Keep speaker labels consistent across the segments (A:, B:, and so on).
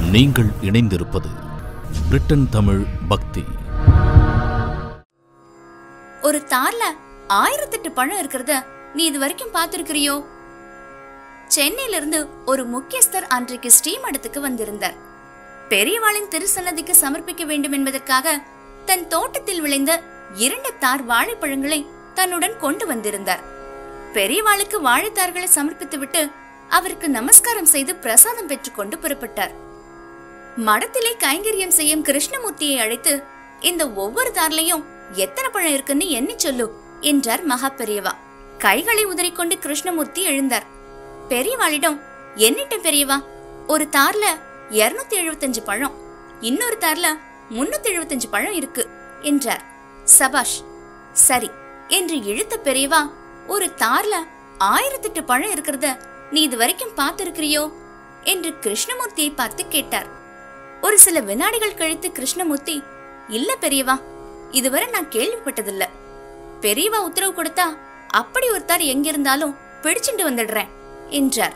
A: நீங்கள் இணைந்திருப்பது பிரிட்டன் தமிழ் பக்தி
B: ஒரு தார்ல ஆயிரத்தெட்டு பழம் இருக்கிறத நீ இது வரைக்கும் பார்த்திருக்கிறியோ சென்னையில இருந்து ஒரு முக்கியஸ்தர் அன்றைக்கு ஸ்ரீமடத்துக்கு வந்திருந்தார் பெரியவாளின் திருசன்னதிக்கு சமர்ப்பிக்க வேண்டும் என்பதற்காக தன் தோட்டத்தில் விளைந்த இரண்டு தார் வாழைப்பழங்களை தன்னுடன் கொண்டு வந்திருந்தார் பெரியவாளுக்கு வாழைத்தார்களை சமர்ப்பித்துவிட்டு அவருக்கு நமஸ்காரம் செய்து பிரசாதம் பெற்றுக்கொண்டு புறப்பட்டார் மடத்திலே கைங்கரியம் செய்யும் கிருஷ்ணமூர்த்தியை அழைத்து இந்த ஒவ்வொரு தார்லையும் எத்தனை பழம் இருக்குன்னு எண்ணி சொல்லு என்றார் மகா பெரியவா கைகளை உதறிக்கொண்டு கிருஷ்ணமூர்த்தி எழுந்தார் பெரியவாளிடம் எண்ணிட்டும் பெரியவா ஒரு தார்ல இருநூத்தி எழுபத்தஞ்சு பழம் இன்னொரு தார்ல முன்னூத்தி எழுபத்தஞ்சு பழம் இருக்கு என்றார் சபாஷ் சரி என்று இழுத்த பெரியவா ஒரு தார்ல ஆயிரத்தெட்டு பழம் இருக்கிறத நீ இது வரைக்கும் பார்த்திருக்கிறியோ என்று கிருஷ்ணமூர்த்தியை பார்த்து கேட்டார் ஒரு சில வினாடிகள் கழித்து கிருஷ்ணமூர்த்தி இல்ல பெரியவா இதுவரை நான் கேள்விப்பட்டதில்ல பெரியவா உத்தரவு கொடுத்தா அப்படி ஒருத்தார் எங்க இருந்தாலும் பிடிச்சிட்டு வந்துடுறேன் என்றார்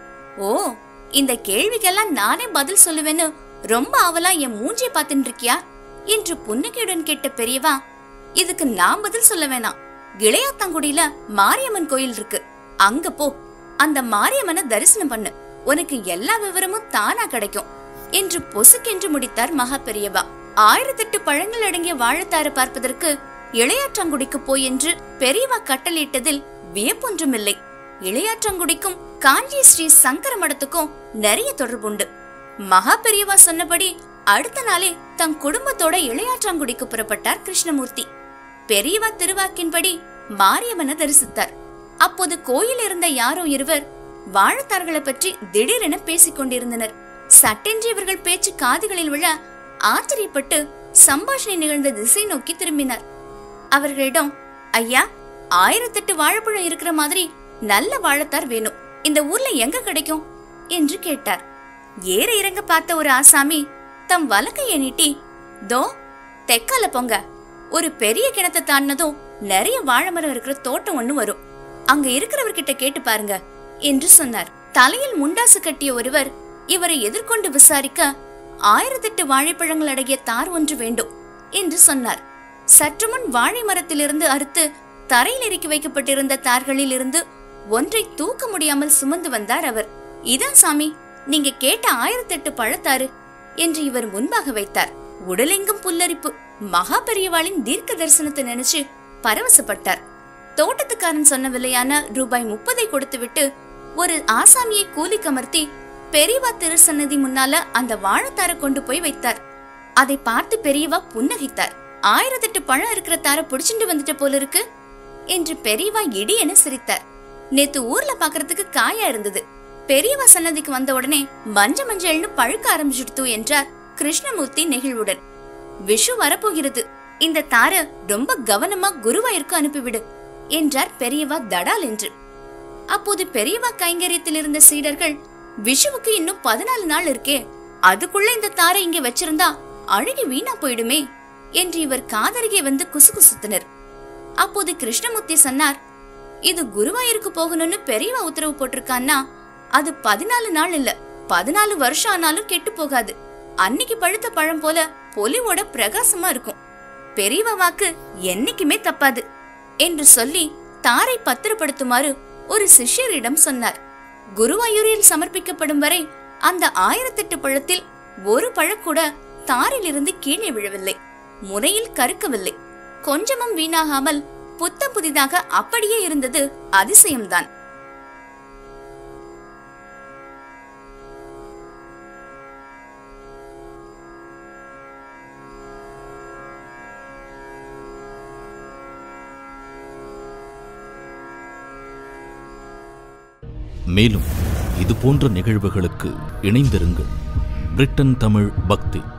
B: ஓ இந்த கேள்விக்கெல்லாம் நானே பதில் சொல்லுவேன்னு ரொம்ப ஆவலா என் மூஞ்சியை பார்த்துட்டு இருக்கியா என்று புன்னகையுடன் கேட்ட பெரியவா இதுக்கு நான் பதில் சொல்ல வேணாம் இளையாத்தங்குடியில மாரியம்மன் கோயில் இருக்கு அங்க போ அந்த மாரியம்மனை தரிசனம் பண்ணு உனக்கு எல்லா விவரமும் தானா கிடைக்கும் என்று பொசுக்கென்று முடித்தார் மகா பெரியவா ஆயிரத்தெட்டு பழங்கள் அடங்கிய வாழைத்தாறு பார்ப்பதற்கு இளையாற்றங்குடிக்கு போய் என்று பெரியவா கட்டளையிட்டதில் வியப்பொன்றுமில்லை இளையாற்றங்குடிக்கும் காஞ்சி ஸ்ரீ சங்கர மடத்துக்கும் நிறைய தொடர்புண்டு மகா பெரியவா சொன்னபடி அடுத்த நாளே தன் குடும்பத்தோட இளையாற்றங்குடிக்கு புறப்பட்டார் கிருஷ்ணமூர்த்தி பெரியவா திருவாக்கின்படி மாரியம்மனை தரிசித்தார் அப்போது கோயில் இருந்த யாரோ இருவர் வாழைத்தார்களை பற்றி திடீரென பேசிக் கொண்டிருந்தனர் சட்டென்று இவர்கள் பேச்சு காதுகளில் விழ ஆச்சரியப்பட்டு சம்பாஷணை நிகழ்ந்த திசை நோக்கி திரும்பினார் அவர்களிடம் ஐயா ஆயிரத்தெட்டு வாழைப்பழம் இருக்கிற மாதிரி நல்ல வாழைத்தார் வேணும் இந்த ஊர்ல எங்க கிடைக்கும் என்று கேட்டார் ஏற இறங்க பார்த்த ஒரு ஆசாமி தம் வலக்கையை நீட்டி தோ தெக்கால போங்க ஒரு பெரிய கிணத்தை தாண்டினதும் நிறைய வாழை மரம் இருக்கிற தோட்டம் ஒண்ணு வரும் அங்க இருக்கிறவர்கிட்ட கேட்டு பாருங்க என்று சொன்னார் தலையில் முண்டாசு கட்டிய ஒருவர் இவரை எதிர்கொண்டு விசாரிக்க ஆயிரத்தெட்டு வாழைப்பழங்கள் அடங்கிய தார் ஒன்று வேண்டும் என்று சொன்னார் சற்று முன் வாழை மரத்திலிருந்து அறுத்து தரையில் இறக்கி வைக்கப்பட்டிருந்த தார்களில் இருந்து ஒன்றை தூக்க முடியாமல் சுமந்து வந்தார் அவர் இதான் சாமி நீங்க கேட்ட ஆயிரத்தெட்டு பழத்தாறு என்று இவர் முன்பாக வைத்தார் உடலெங்கும் புல்லரிப்பு மகா பெரியவாளின் தீர்க்க தரிசனத்தை நினைச்சு பரவசப்பட்டார் தோட்டத்துக்காரன் சொன்ன விலையான ரூபாய் முப்பதை கொடுத்துவிட்டு ஒரு ஆசாமியை கூலி கமர்த்தி பெரியவா திருசன்னதி முன்னால அந்த வாழைத்தார கொண்டு போய் வைத்தார் அதை பார்த்து பெரியவா புன்னகைத்தார் ஆயிரத்தெட்டு பழம் இருக்கிற தார புடிச்சுட்டு வந்துட்ட போல இருக்கு என்று பெரியவா இடி என சிரித்தார் நேத்து ஊர்ல பாக்குறதுக்கு காயா இருந்தது பெரியவா சன்னதிக்கு வந்த உடனே மஞ்ச மஞ்சள்னு பழுக்க ஆரம்பிச்சுடுத்து என்றார் கிருஷ்ணமூர்த்தி நெகிழ்வுடன் விஷு வரப்போகிறது இந்த தார ரொம்ப கவனமா குருவாயிருக்கு அனுப்பிவிடு என்றார் பெரியவா தடால் என்று அப்போது பெரியவா கைங்கரியத்தில் இருந்த சீடர்கள் விஷுவுக்கு இன்னும் பதினாலு நாள் இருக்கே அதுக்குள்ள இந்த தாரை இங்க வச்சிருந்தா அழுகி வீணா போயிடுமே என்று இவர் காதருகே வந்து குசுகுசுத்தனர் அப்போது கிருஷ்ணமூர்த்தி சொன்னார் இது குருவாயூருக்கு போகணும்னு பெரியவா உத்தரவு போட்டிருக்கான்னா அது பதினாலு நாள் இல்ல பதினாலு வருஷம் ஆனாலும் கெட்டு போகாது அன்னைக்கு பழுத்த பழம் போல பொலிவோட பிரகாசமா இருக்கும் பெரியவா வாக்கு என்னைக்குமே தப்பாது என்று சொல்லி தாரை பத்திரப்படுத்துமாறு ஒரு சிஷ்யரிடம் சொன்னார் குருவாயூரில் சமர்ப்பிக்கப்படும் வரை அந்த ஆயிரத்தெட்டு பழத்தில் ஒரு பழம் கூட தாரிலிருந்து கீழே விழவில்லை முனையில் கருக்கவில்லை கொஞ்சமும் வீணாகாமல் புத்தம் புதிதாக அப்படியே இருந்தது அதிசயம்தான்
A: மேலும் இது போன்ற நிகழ்வுகளுக்கு இணைந்திருங்கள் பிரிட்டன் தமிழ் பக்தி